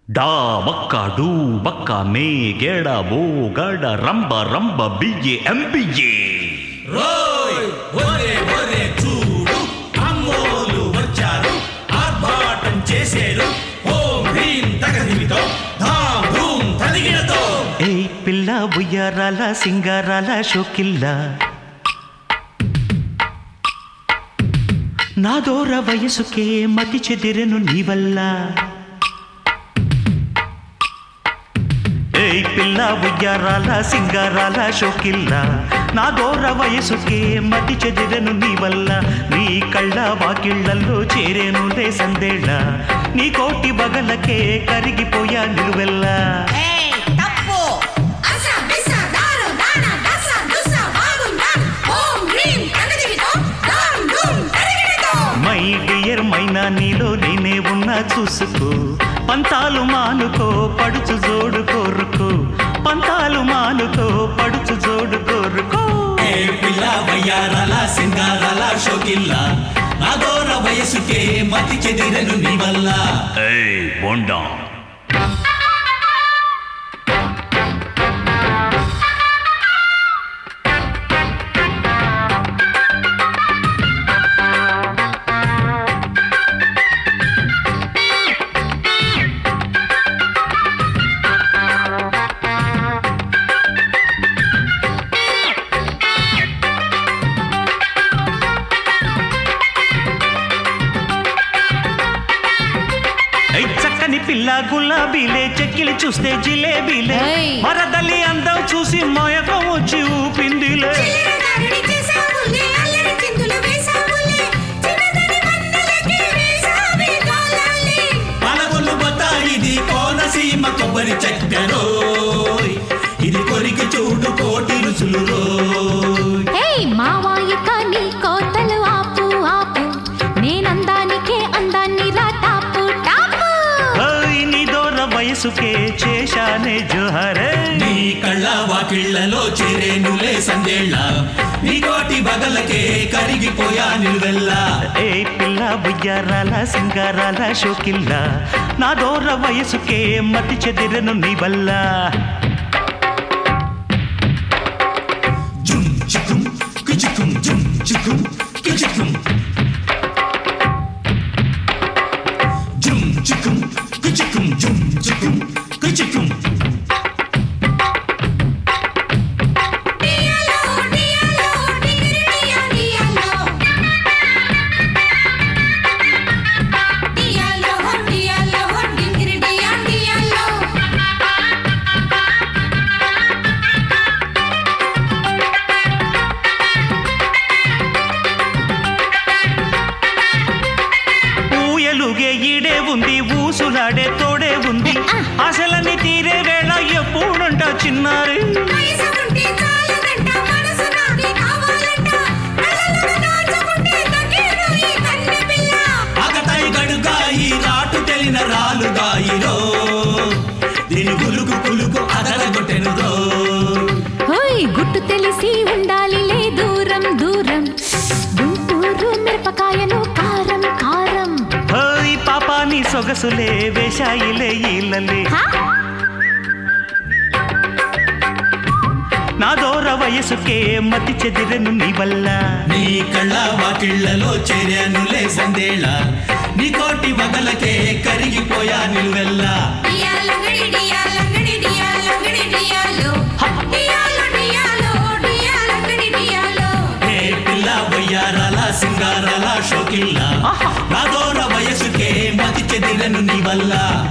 డా బక్క డూ బక్క మే గేడ బో గడ రంబ రంబ బియ్యే ఎంబియ్యే రోయ్ ఒరే ఒరే చూడు అమ్మోలు వచ్చారు ఆర్భాటం చేసేరు ఓం హ్రీం తగదిమితో ధాం ధూం తదిగినతో ఏ పిల్ల ఉయ్యారాల సింగారాల షోకిల్ల నా దూర వయసుకే మతి చెదిరెను నీ వల్ల ఏ పిల్ల ఉయ్యారాల సింగారాల షోకిల్ల నా దూర వయసుకే మతి చెదిరెను నీ వల్ల నీ కళ్ళ వాకిళ్లలో చేరేనులే సందేళ్ళ నీ కోటి బగలకే కరిగిపోయా నిలువెల్లా ఏయ్, తప్పు అస బిస దారు దాన దస దుస బాగుందా ఓం హ్రీం తగదిమితో దాం ధూం తరిగినతో మై డియర్ మైనా నీలో నేనే ఉన్నా చూసుకో పంతాలు మానుకో పడుచు జోడు కోరుకో పంతాలు మానుకో పడుచు జోడు కోరుకో ఏ పిల్ల వయ్యారాల సింగారాల షోకిల్ల నా దూర వయసుకే మతి చెదిరను నీ వల్ల ఏయ్ బోండా ఏయ్ చక్కని పిల్ల గులాబీలే చెక్కిలి చూస్తే జిలేబీలే ఏయ్. మరదలి అందం చూసి మయకం వచ్చి ఊపిందిలే చిల్లర దారుడి చేసావులే అల్లరి చిందులు వేసావులే చిన్నదని వందలకి వేసావి కాలాలి పలగొల్లు బతాయిది కోనసీమ కొబ్బరి చక్కెరోయ్ ఇది కొరికి చూడు కోటి రుచులు రోయ్ హే మావాయి కానీ కోతలు ఆపు ఆపు నేనందానికే అందాన్ని రా టాపు టాపు ఓయ్ నీ దూర వయసుకే చేశానే జోహరే నీ కళ్ళ వాకిళ్లలో చేరేనులే సందేళ్ళ నీ కోటి బగలకే కరిగిపోయా నిలువెల్లా ఏ పిల్ల బుయ్యారాల సింగారాల షోకిల్ల నా దూర వయసుకే మతి చెదిరెను నీ వల్ల జుమ్ చికుం కుచికుం జుమ్ చికుం కుచికుం జుమ్ చికుం కుచికుం జుమ్ చికుం కుచికుం డియాలో డియాలో డిగిరి డియా డియాలో డియాలో డియాలో డిగిరి డియా డియాలో ఊయలుగే ఈడే ఉంది ఊసులాడే తోడే ఉంది అసలని తీరే వేళ ఎప్పుడంట చిన్నారి వయసు ఉంటే చాలదంట మనసు నాది కావాలంట కళ్ళను దాచుకుంటే తగ్గేను ఈ కన్నె పిల్ల ఆకతాయి గడుగాయి రాటు తెలిన రాలుగాయిరో దీని గులుకు పులుకు అదరగొట్టెను రో హోయ్ గుట్టు తెలిసి ఉండాలిలే దూరం దూరం గుంటూరు మిరపకాయలు కారం కారం ఓయ్ పాపాని సొగసులే వేశాయిలే ఈలలే హా? నా దూర వయసుకే మతి చెదిరెను నీ వల్ల నీ కళ్ళ వాకిళ్లలో చేరానులే సందేళ నీ కోటి బగలకే కరిగిపోయా నిలువెల్లా డియాలంగడి డియాలంగడి డియాలంగడి డియాలో డియాలో డియాలో డియాలంగడి డియాలో ఏ పిల్ల వయ్యారాల సింగారాల షోకిల్ల నా దూర వయసుకే మతి చెదిరను నీ వల్ల